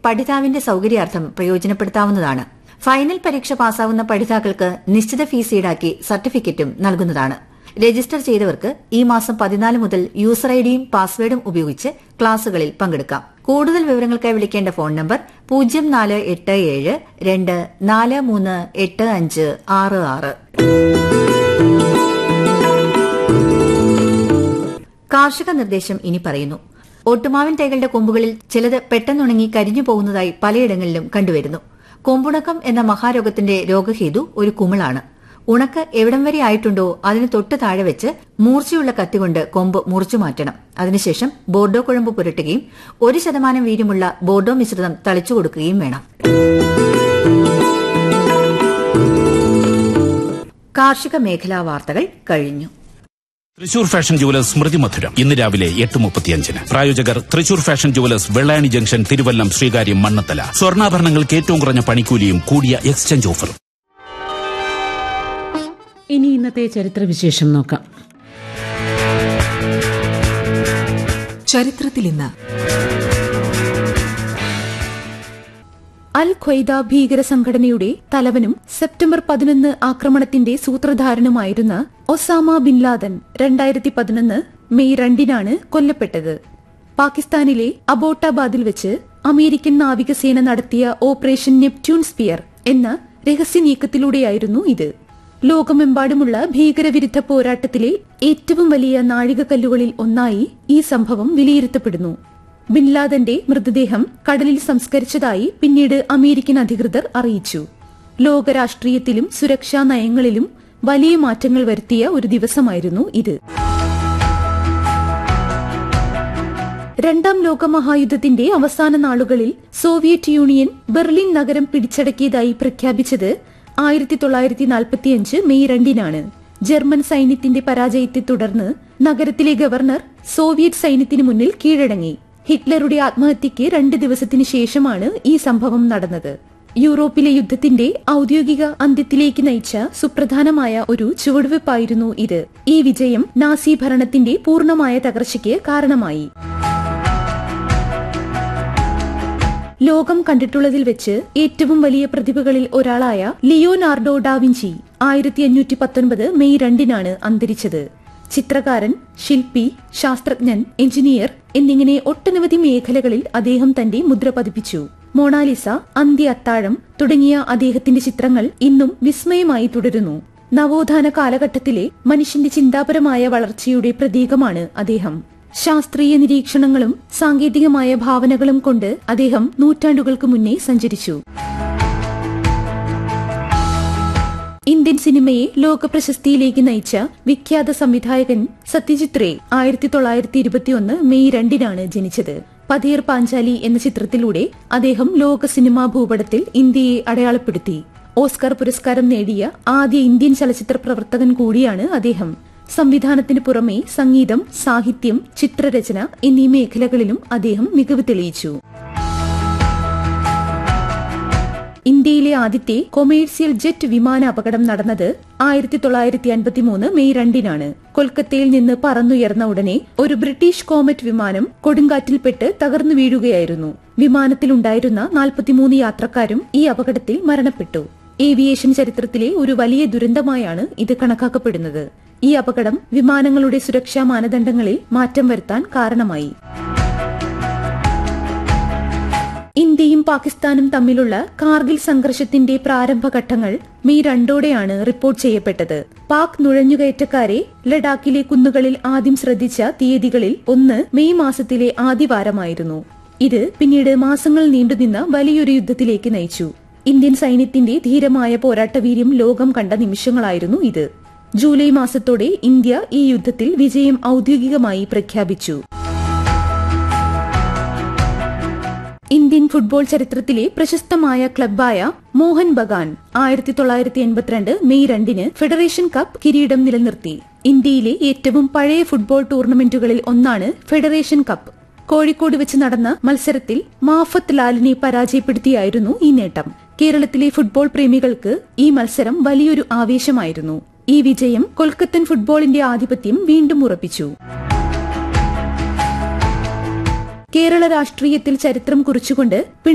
പഠിതാവിന്റെ സൌകര്യാർത്ഥം പ്രയോജനപ്പെടുത്താവുന്നതാണ് final പരീക്ഷ പാസ്സാവുന്ന പഠിതാക്കൾക്ക് നിശ്ചിത ഫീസ് ഈടാക്കി സർട്ടിഫിക്കറ്റും നൽകുന്നതാണ് രജിസ്റ്റർ ചെയ്തവർക്ക് ഈ മാസം പതിനാല് മുതൽ യൂസർ ഐഡിയും പാസ്വേഡും ഉപയോഗിച്ച് ക്ലാസുകളിൽ പങ്കെടുക്കാം കൂടുതൽ വിവരങ്ങൾക്കായി വിളിക്കേണ്ട ഫോൺ നമ്പർ പൂജ്യം നാല് എട്ട് ഏഴ് രണ്ട് നാല് മൂന്ന് എട്ട് അഞ്ച് ആറ് ആറ് കാർഷിക നിർദ്ദേശം ഇനി പറയുന്നു ഒട്ടുമാവിൻ തൈകളുടെ കൊമ്പുകളിൽ ചിലത് പെട്ടെന്നുണങ്ങി കരിഞ്ഞു പോകുന്നതായി പലയിടങ്ങളിലും കണ്ടുവരുന്നു കൊമ്പുണക്കം എന്ന മഹാരോഗത്തിന്റെ രോഗഹേതു ഒരു കുമിളാണ് ഉണക്ക് എവിടം വരെ ആയിട്ടുണ്ടോ അതിന് തൊട്ട് താഴെ വെച്ച് മൂർച്ചയുള്ള കത്തികൊണ്ട് കൊമ്പ് മുറിച്ചു മാറ്റണം അതിനുശേഷം ബോർഡോ കുഴമ്പ് പുരട്ടുകയും ഒരു ശതമാനം വീര്യമുള്ള ബോർഡോ മിശ്രിതം തളിച്ചു കൊടുക്കുകയും വേണം കാർഷിക മേഖലാ വാർത്തകൾ കഴിഞ്ഞു തൃശൂർ ഫാഷൻ ജുവലേഴ്സ് സ്മൃതി മധുരം ഇന്ന് രാവിലെ എട്ട് മുപ്പത്തിയഞ്ചിന് പ്രായോജകർ Thrissur fashion jewellers Vellayani junction Thiruvallam Sreekaryam Mannathala സ്വർണ്ണാഭരണങ്ങൾക്ക് ഏറ്റവും കുറഞ്ഞ പണിക്കൂലിയും കൂടിയ എക്സ്ചേഞ്ച് ഓഫറും ഇനി ഇന്നത്തെ ചരിത്രവിശേഷം നോക്കാം ചരിത്രത്തിൽ ഇന്ന് അൽ ഖ്വയ്ദ ഭീകര സംഘടനയുടെ തലവനും സെപ്റ്റംബർ പതിനൊന്ന് ആക്രമണത്തിന്റെ സൂത്രധാരനുമായിരുന്ന ഒസാമ ബിൻ ലാദൻ രണ്ടായിരത്തി പതിനൊന്ന് മെയ് രണ്ടിനാണ് കൊല്ലപ്പെട്ടത് പാകിസ്ഥാനിലെ അബോട്ടാബാദിൽ വെച്ച് അമേരിക്കൻ നാവികസേന നടത്തിയ ഓപ്പറേഷൻ നെപ്റ്റ്യൂൺ സ്പിയർ എന്ന രഹസ്യ നീക്കത്തിലൂടെയായിരുന്നു ഇത് ലോകമെമ്പാടുമുള്ള ഭീകരവിരുദ്ധ പോരാട്ടത്തിലെ ഏറ്റവും വലിയ നാഴികക്കല്ലുകളിൽ ഒന്നായി ഈ സംഭവം വിലയിരുത്തപ്പെടുന്നു ബിൻലാദന്റെ മൃതദേഹം കടലിൽ സംസ്കരിച്ചതായി പിന്നീട് അമേരിക്കൻ അധികൃതർ അറിയിച്ചു ലോകരാഷ്ട്രീയത്തിലും സുരക്ഷാ നയങ്ങളിലും വലിയ മാറ്റങ്ങൾ വരുത്തിയ ഒരു ദിവസമായിരുന്നു ഇത് രണ്ടാം ലോക മഹായുദ്ധത്തിന്റെ അവസാന നാളുകളിൽ സോവിയറ്റ് യൂണിയൻ ബെർലിൻ നഗരം പിടിച്ചടക്കിയതായി പ്രഖ്യാപിച്ചത് ആയിരത്തി തൊള്ളായിരത്തി നാൽപ്പത്തിയഞ്ച് മെയ് രണ്ടിനാണ് ജർമ്മൻ സൈന്യത്തിന്റെ പരാജയത്തെ തുടർന്ന് നഗരത്തിലെ ഗവർണർ സോവിയറ്റ് സൈന്യത്തിന് മുന്നിൽ കീഴടങ്ങി ഹിറ്റ്ലറുടെ ആത്മഹത്യയ്ക്ക് രണ്ട് ദിവസത്തിന് ശേഷമാണ് ഈ സംഭവം നടന്നത് യൂറോപ്പിലെ യുദ്ധത്തിന്റെ ഔദ്യോഗിക അന്ത്യത്തിലേക്ക് നയിച്ച സുപ്രധാനമായ ഒരു ചുവടുവെപ്പായിരുന്നു ഇത് ഈ വിജയം നാസി ഭരണത്തിന്റെ പൂർണ്ണമായ തകർച്ചയ്ക്ക് കാരണമായി ലോകം കണ്ടിട്ടുള്ളതിൽ വെച്ച് ഏറ്റവും വലിയ പ്രതിഭകളിൽ ഒരാളായ ലിയോനാർഡോ ഡാവിഞ്ചി ആയിരത്തി അഞ്ഞൂറ്റി പത്തൊൻപത് മെയ് രണ്ടിനാണ് അന്തരിച്ചത് ചിത്രകാരൻ ശില്പി ശാസ്ത്രജ്ഞൻ എഞ്ചിനീയർ എന്നിങ്ങനെ ഒട്ടനവധി മേഖലകളിൽ അദ്ദേഹം തന്റെ മുദ്ര പതിപ്പിച്ചു മൊണാലിസ അന്ത്യ അത്താഴം തുടങ്ങിയ അദ്ദേഹത്തിന്റെ ചിത്രങ്ങൾ ഇന്നും വിസ്മയമായി തുടരുന്നു നവോത്ഥാന കാലഘട്ടത്തിലെ മനുഷ്യന്റെ ചിന്താപരമായ വളർച്ചയുടെ പ്രതീകമാണ് അദ്ദേഹം ശാസ്ത്രീയ നിരീക്ഷണങ്ങളും സാങ്കേതികമായ ഭാവനകളും കൊണ്ട് അദ്ദേഹം നൂറ്റാണ്ടുകൾക്ക് മുന്നേ സഞ്ചരിച്ചു ഇന്ത്യൻ സിനിമയെ ലോക പ്രശസ്തിയിലേക്ക് നയിച്ച വിഖ്യാത സംവിധായകൻ സത്യജിത് റേ ആയിരത്തി തൊള്ളായിരത്തി ഇരുപത്തിയൊന്ന് മെയ് രണ്ടിനാണ് ജനിച്ചത് പതീർ പാഞ്ചാലി എന്ന ചിത്രത്തിലൂടെ അദ്ദേഹം ലോക സിനിമാ ഭൂപടത്തിൽ ഇന്ത്യയെ അടയാളപ്പെടുത്തി ഓസ്കർ പുരസ്കാരം നേടിയ ആദ്യ ഇന്ത്യൻ ചലച്ചിത്ര പ്രവർത്തകൻ കൂടിയാണ് അദ്ദേഹം സംവിധാനത്തിന് പുറമെ സംഗീതം സാഹിത്യം ചിത്രരചന എന്നീ മേഖലകളിലും അദ്ദേഹം മികവ് തെളിയിച്ചു ഇന്ത്യയിലെ ആദ്യത്തെ കൊമേഴ്സ്യൽ ജെറ്റ് വിമാന അപകടം നടന്നത് ആയിരത്തി തൊള്ളായിരത്തി അൻപത്തിമൂന്ന് മെയ് രണ്ടിനാണ് കൊൽക്കത്തയിൽ നിന്ന് പറന്നുയർന്ന ഉടനെ ഒരു ബ്രിട്ടീഷ് കോമറ്റ് വിമാനം കൊടുങ്കാറ്റിൽപ്പെട്ട് തകർന്നു വീഴുകയായിരുന്നു വിമാനത്തിലുണ്ടായിരുന്ന നാൽപ്പത്തിമൂന്ന് യാത്രക്കാരും ഈ അപകടത്തിൽ മരണപ്പെട്ടു ഏവിയേഷൻ ചരിത്രത്തിലെ ഒരു വലിയ ദുരന്തമായാണ് ഇത് കണക്കാക്കപ്പെടുന്നത് ഈ അപകടം വിമാനങ്ങളുടെ സുരക്ഷാ മാനദണ്ഡങ്ങളിൽ മാറ്റം വരുത്താൻ കാരണമായി ഇന്ത്യയും പാകിസ്ഥാനും തമ്മിലുള്ള കാർഗിൽ സംഘർഷത്തിന്റെ പ്രാരംഭഘട്ടങ്ങൾ മെയ് രണ്ടോടെയാണ് റിപ്പോർട്ട് ചെയ്യപ്പെട്ടത് പാക് നുഴഞ്ഞുകയറ്റക്കാരെ ലഡാക്കിലെ കുന്നുകളിൽ ആദ്യം ശ്രദ്ധിച്ച തീയതികളിൽ ഒന്ന് മെയ് മാസത്തിലെ ആദ്യവാരമായിരുന്നു ഇത് പിന്നീട് മാസങ്ങൾ നീണ്ടുനിന്ന വലിയൊരു യുദ്ധത്തിലേക്ക് നയിച്ചു ഇന്ത്യൻ സൈന്യത്തിന്റെ ധീരമായ പോരാട്ടവീര്യം ലോകം കണ്ട നിമിഷങ്ങളായിരുന്നു ഇത് ജൂലൈ മാസത്തോടെ ഇന്ത്യ ഈ യുദ്ധത്തിൽ വിജയം ഔദ്യോഗികമായി പ്രഖ്യാപിച്ചു ഇന്ത്യൻ ഫുട്ബോൾ ചരിത്രത്തിലെ പ്രശസ്തമായ ക്ലബായ മോഹൻ ബഗാൻ ആയിരത്തി തൊള്ളായിരത്തി എൺപത്തിരണ്ട് മെയ് രണ്ടിന് ഫെഡറേഷൻ കപ്പ് കിരീടം നിലനിർത്തി ഇന്ത്യയിലെ ഏറ്റവും പഴയ ഫുട്ബോൾ ടൂർണമെന്റുകളിൽ ഒന്നാണ് ഫെഡറേഷൻ കപ്പ് കോഴിക്കോട് വെച്ച് നടന്ന മത്സരത്തിൽ മാഫത്ത് ലാലിനെ പരാജയപ്പെടുത്തിയായിരുന്നു ഈ നേട്ടം കേരളത്തിലെ ഫുട്ബോൾ പ്രേമികൾക്ക് ഈ മത്സരം വലിയൊരു ആവേശമായിരുന്നു ഈ വിജയം കൊൽക്കത്തൻ ഫുട്ബോളിന്റെ ആധിപത്യം വീണ്ടും ഉറപ്പിച്ചു കേരള രാഷ്ട്രീയത്തിൽ ചരിത്രം കുറിച്ചുകൊണ്ട്